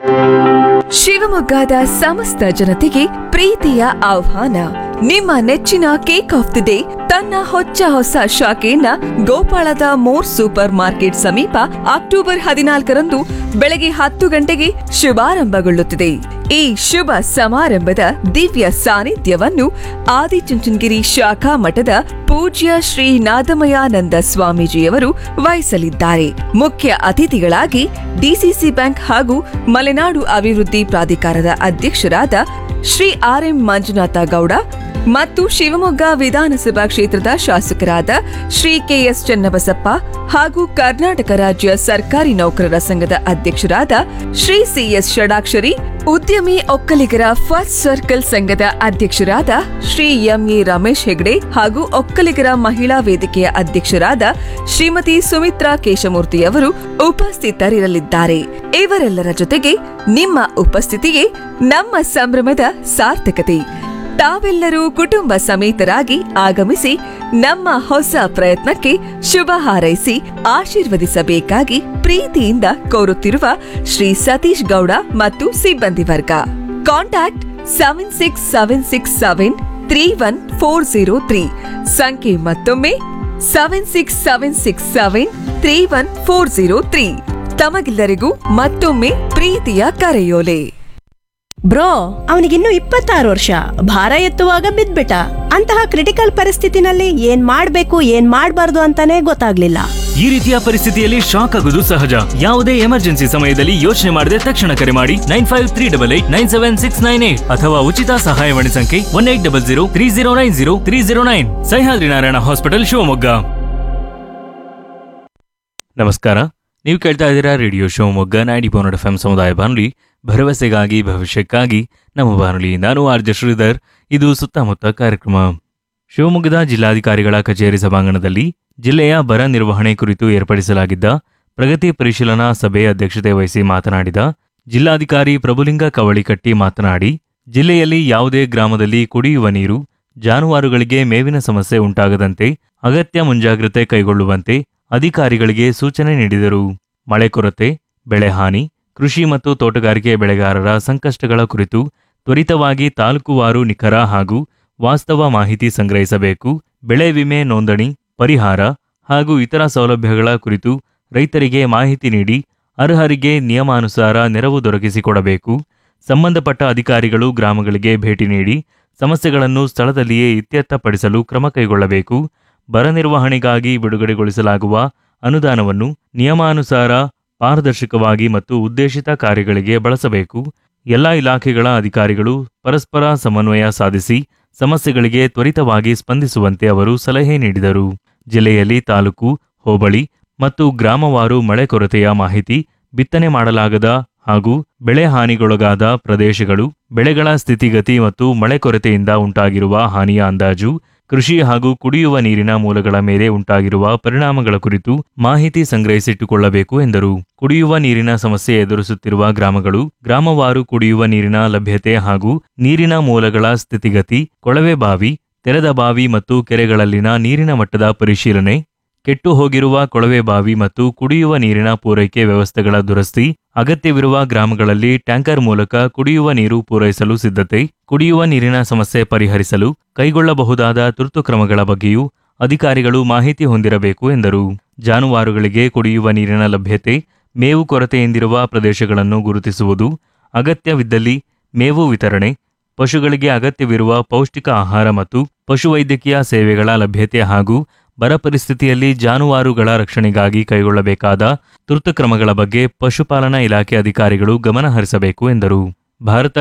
ಶಿವಮೊಗ್ಗದ ಸಮಸ್ತ ಜನತೆಗೆ ಪ್ರೀತಿಯ ಆಹ್ವಾನ ನಿಮ್ಮ ನೆಚ್ಚಿನ ಕೇಕ್ ಆಫ್ ದಿ ಡೇ ತನ್ನ ಹೊಚ್ಚ ಹೊಸ ಶಾಖೆಯನ್ನ ಗೋಪಾಳದ ಮೋರ್ ಸೂಪರ್ ಮಾರ್ಕೆಟ್ ಸಮೀಪ ಅಕ್ಟೋಬರ್ ಹದಿನಾಲ್ಕರಂದು ಬೆಳಗ್ಗೆ ಹತ್ತು ಗಂಟೆಗೆ ಶುಭಾರಂಭಗೊಳ್ಳುತ್ತಿದೆ ಈ ಶುಭ ಸಮಾರಂಭದ ದಿವ್ಯ ಸಾನ್ನಿಧ್ಯವನ್ನು ಆದಿಚುಂಚನಗಿರಿ ಶಾಖಾ ಮಠದ ಪೂಜ್ಯ ಶ್ರೀ ನಾದಮಯಾನಂದ ಸ್ವಾಮೀಜಿಯವರು ವಹಿಸಲಿದ್ದಾರೆ ಮುಖ್ಯ ಅತಿಥಿಗಳಾಗಿ ಡಿಸಿಸಿ ಬ್ಯಾಂಕ್ ಹಾಗೂ ಮಲೆನಾಡು ಅಭಿವೃದ್ಧಿ ಪ್ರಾಧಿಕಾರದ ಅಧ್ಯಕ್ಷರಾದ ಶ್ರೀ ಆರ್ ಎಂ ಮಂಜುನಾಥ ಗೌಡ ಮತ್ತು ಶಿವಮೊಗ್ಗ ವಿಧಾನಸಭಾ ಕ್ಷೇತ್ರದ ಶಾಸಕರಾದ ಶ್ರೀ ಕೆಎಸ್ ಚನ್ನಬಸಪ್ಪ ಹಾಗೂ ಕರ್ನಾಟಕ ರಾಜ್ಯ ಸರ್ಕಾರಿ ನೌಕರರ ಸಂಘದ ಅಧ್ಯಕ್ಷರಾದ ಶ್ರೀ ಸಿಎಸ್ ಷಡಾಕ್ಷರಿ ಉದ್ಯಮಿ ಒಕ್ಕಲಿಗರ ಫಸ್ಟ್ ಸರ್ಕಲ್ ಸಂಘದ ಅಧ್ಯಕ್ಷರಾದ ಶ್ರೀ ಎಂಎ ರಮೇಶ್ ಹೆಗ್ಡೆ ಹಾಗೂ ಒಕ್ಕಲಿಗರ ಮಹಿಳಾ ವೇದಿಕೆಯ ಅಧ್ಯಕ್ಷರಾದ ಶ್ರೀಮತಿ ಸುಮಿತ್ರಾ ಕೇಶಮೂರ್ತಿಯವರು ಉಪಸ್ಥಿತರಿರಲಿದ್ದಾರೆ ಇವರೆಲ್ಲರ ಜೊತೆಗೆ ನಿಮ್ಮ ಉಪಸ್ಥಿತಿಗೆ ನಮ್ಮ ಸಂಭ್ರಮದ ಸಾರ್ಥಕತೆ ತಾವೆಲ್ಲರೂ ಕುಟುಂಬ ಸಮೇತರಾಗಿ ಆಗಮಿಸಿ ನಮ್ಮ ಹೊಸ ಪ್ರಯತ್ನಕ್ಕೆ ಶುಭ ಹಾರೈಸಿ ಆಶೀರ್ವದಿಸಬೇಕಾಗಿ ಪ್ರೀತಿಯಿಂದ ಕೋರುತ್ತಿರುವ ಶ್ರೀ ಸತೀಶ್ ಗೌಡ ಮತ್ತು ಸಿಬ್ಬಂದಿ ವರ್ಗ contact seven six seven six seven three one four zero three ಸಂಖ್ಯೆ ಮತ್ತೊಮ್ಮೆ seven six seven six seven three one four zero three ತಮಗೆಲ್ಲರಿಗೂ ಮತ್ತೊಮ್ಮೆ ಪ್ರೀತಿಯ ಕರೆಯೋಲೆ ಬ್ರೋ ಅವನಿಗಿನ್ನು ಇಪ್ಪತ್ತಾರು ವರ್ಷ ಭಾರ ಎತ್ತುವಾಗ ಬಿದ್ಬಿಟ್ಟ ಅಂತಹ ಕ್ರಿಟಿಕಲ್ ಪರಿಸ್ಥಿತಿನಲ್ಲಿ ಏನ್ ಮಾಡ್ಬೇಕು ಏನ್ ಮಾಡ್ಬಾರ್ದು ಅಂತಾನೆ ಗೊತ್ತಾಗ್ಲಿಲ್ಲ ಈ ರೀತಿಯ ಪರಿಸ್ಥಿತಿಯಲ್ಲಿ ಶಾಕ್ ಆಗುವುದು ಸಹಜ ಯಾವುದೇ ಎಮರ್ಜೆನ್ಸಿ ಸಮಯದಲ್ಲಿ ಯೋಚನೆ ಮಾಡದೆ ತಕ್ಷಣ ಕರೆ ಮಾಡಿ nine five three double eight nine seven six nine eight ಅಥವಾ ಉಚಿತ ಸಹಾಯವಾಣಿ ಸಂಖ್ಯೆ one eight double zero three zero nine zero three zero nine Sahyadri Narayana hospital Shivamogga ನಮಸ್ಕಾರ ನೀವು ಕೇಳ್ತಾ ಇದ್ದೀರಾ radio Shivamogga ninety point eight F ಸಮುದಾಯ ಬಾನುಲಿ ಭರವಸೆಗಾಗಿ ಭವಿಷ್ಯಕ್ಕಾಗಿ ನಮ್ಮ ಬಾನುಲಿ ನಾನು ಆರ್ಜ ಶ್ರೀಧರ್ ಇದು ಸುತ್ತಮುತ್ತ ಕಾರ್ಯಕ್ರಮ ಶಿವಮೊಗ್ಗದ ಜಿಲ್ಲಾಧಿಕಾರಿಗಳ ಕಚೇರಿ ಸಭಾಂಗಣದಲ್ಲಿ ಜಿಲ್ಲೆಯ ಬರ ನಿರ್ವಹಣೆ ಕುರಿತು ಏರ್ಪಡಿಸಲಾಗಿದ್ದ ಪ್ರಗತಿ ಪರಿಶೀಲನಾ ಸಭೆ ಅಧ್ಯಕ್ಷತೆ ವಹಿಸಿ ಮಾತನಾಡಿದ ಜಿಲ್ಲಾಧಿಕಾರಿ ಪ್ರಭುಲಿಂಗ ಕವಳಿಕಟ್ಟಿ ಮಾತನಾಡಿ ಜಿಲ್ಲೆಯಲ್ಲಿ ಯಾವುದೇ ಗ್ರಾಮದಲ್ಲಿ ಕುಡಿಯುವ ನೀರು ಜಾನುವಾರುಗಳಿಗೆ ಮೇವಿನ ಸಮಸ್ಯೆ ಉಂಟಾಗದಂತೆ ಅಗತ್ಯ ಮುಂಜಾಗ್ರತೆ ಕೈಗೊಳ್ಳುವಂತೆ ಅಧಿಕಾರಿಗಳಿಗೆ ಸೂಚನೆ ನೀಡಿದರು ಮಳೆ ಕೊರತೆ ಬೆಳೆ ಹಾನಿ ಕೃಷಿ ಮತ್ತು ತೋಟಗಾರಿಕೆ ಬೆಳೆಗಾರರ ಸಂಕಷ್ಟಗಳ ಕುರಿತು ತ್ವರಿತವಾಗಿ ತಾಲೂಕುವಾರು ನಿಖರ ಹಾಗೂ ವಾಸ್ತವ ಮಾಹಿತಿ ಸಂಗ್ರಹಿಸಬೇಕು ಬೆಳೆ ವಿಮೆ ನೋಂದಣಿ ಪರಿಹಾರ ಹಾಗೂ ಇತರ ಸೌಲಭ್ಯಗಳ ಕುರಿತು ರೈತರಿಗೆ ಮಾಹಿತಿ ನೀಡಿ ಅರ್ಹರಿಗೆ ನಿಯಮಾನುಸಾರ ನೆರವು ದೊರಕಿಸಿಕೊಡಬೇಕು ಸಂಬಂಧಪಟ್ಟ ಅಧಿಕಾರಿಗಳು ಗ್ರಾಮಗಳಿಗೆ ಭೇಟಿ ನೀಡಿ ಸಮಸ್ಯೆಗಳನ್ನು ಸ್ಥಳದಲ್ಲಿಯೇ ಇತ್ಯರ್ಥಪಡಿಸಲು ಕ್ರಮ ಕೈಗೊಳ್ಳಬೇಕು ಬರ ನಿರ್ವಹಣೆಗಾಗಿ ಬಿಡುಗಡೆಗೊಳಿಸಲಾಗುವ ಅನುದಾನವನ್ನು ನಿಯಮಾನುಸಾರ ಪಾರದರ್ಶಕವಾಗಿ ಮತ್ತು ಉದ್ದೇಶಿತ ಕಾರ್ಯಗಳಿಗೆ ಬಳಸಬೇಕು ಎಲ್ಲ ಇಲಾಖೆಗಳ ಅಧಿಕಾರಿಗಳು ಪರಸ್ಪರ ಸಮನ್ವಯ ಸಾಧಿಸಿ ಸಮಸ್ಯೆಗಳಿಗೆ ತ್ವರಿತವಾಗಿ ಸ್ಪಂದಿಸುವಂತೆ ಅವರು ಸಲಹೆ ನೀಡಿದರು ಜಿಲ್ಲೆಯಲ್ಲಿ ತಾಲೂಕು ಹೋಬಳಿ ಮತ್ತು ಗ್ರಾಮವಾರು ಮಳೆ ಕೊರತೆಯ ಮಾಹಿತಿ ಬಿತ್ತನೆ ಮಾಡಲಾಗದ ಹಾಗೂ ಬೆಳೆ ಹಾನಿಗೊಳಗಾದ ಪ್ರದೇಶಗಳು ಬೆಳೆಗಳ ಸ್ಥಿತಿಗತಿ ಮತ್ತು ಮಳೆ ಕೊರತೆಯಿಂದ ಉಂಟಾಗಿರುವ ಹಾನಿಯ ಅಂದಾಜು ಕೃಷಿ ಹಾಗೂ ಕುಡಿಯುವ ನೀರಿನ ಮೂಲಗಳ ಮೇಲೆ ಉಂಟಾಗಿರುವ ಪರಿಣಾಮಗಳ ಕುರಿತು ಮಾಹಿತಿ ಸಂಗ್ರಹಿಸಿಟ್ಟುಕೊಳ್ಳಬೇಕು ಎಂದರು ಕುಡಿಯುವ ನೀರಿನ ಸಮಸ್ಯೆ ಎದುರಿಸುತ್ತಿರುವ ಗ್ರಾಮಗಳು ಗ್ರಾಮವಾರು ಕುಡಿಯುವ ನೀರಿನ ಲಭ್ಯತೆ ಹಾಗೂ ನೀರಿನ ಮೂಲಗಳ ಸ್ಥಿತಿಗತಿ ಕೊಳವೆ ಬಾವಿ ತೆರೆದ ಬಾವಿ ಮತ್ತು ಕೆರೆಗಳಲ್ಲಿನ ನೀರಿನ ಮಟ್ಟದ ಪರಿಶೀಲನೆ ಕೆಟ್ಟು ಹೋಗಿರುವ ಕೊಳವೆ ಬಾವಿ ಮತ್ತು ಕುಡಿಯುವ ನೀರಿನ ಪೂರೈಕೆ ವ್ಯವಸ್ಥೆಗಳ ದುರಸ್ತಿ ಅಗತ್ಯವಿರುವ ಗ್ರಾಮಗಳಲ್ಲಿ ಟ್ಯಾಂಕರ್ ಮೂಲಕ ಕುಡಿಯುವ ನೀರು ಪೂರೈಸಲು ಸಿದ್ಧತೆ ಕುಡಿಯುವ ನೀರಿನ ಸಮಸ್ಯೆ ಪರಿಹರಿಸಲು ಕೈಗೊಳ್ಳಬಹುದಾದ ತುರ್ತು ಕ್ರಮಗಳ ಬಗ್ಗೆಯೂ ಅಧಿಕಾರಿಗಳು ಮಾಹಿತಿ ಹೊಂದಿರಬೇಕು ಎಂದರು ಜಾನುವಾರುಗಳಿಗೆ ಕುಡಿಯುವ ನೀರಿನ ಲಭ್ಯತೆ ಮೇವು ಕೊರತೆಯಿಂದಿರುವ ಪ್ರದೇಶಗಳನ್ನು ಗುರುತಿಸುವುದು ಅಗತ್ಯವಿದ್ದಲ್ಲಿ ಮೇವು ವಿತರಣೆ ಪಶುಗಳಿಗೆ ಅಗತ್ಯವಿರುವ ಪೌಷ್ಟಿಕ ಆಹಾರ ಮತ್ತು ಪಶುವೈದ್ಯಕೀಯ ಸೇವೆಗಳ ಲಭ್ಯತೆ ಹಾಗೂ ಬರ ಪರಿಸ್ಥಿತಿಯಲ್ಲಿ ಜಾನುವಾರುಗಳ ರಕ್ಷಣೆಗಾಗಿ ಕೈಗೊಳ್ಳಬೇಕಾದ ತುರ್ತು ಕ್ರಮಗಳ ಬಗ್ಗೆ ಪಶುಪಾಲನಾ ಇಲಾಖೆ ಅಧಿಕಾರಿಗಳು ಗಮನ ಹರಿಸಬೇಕು ಎಂದರು ಭಾರತ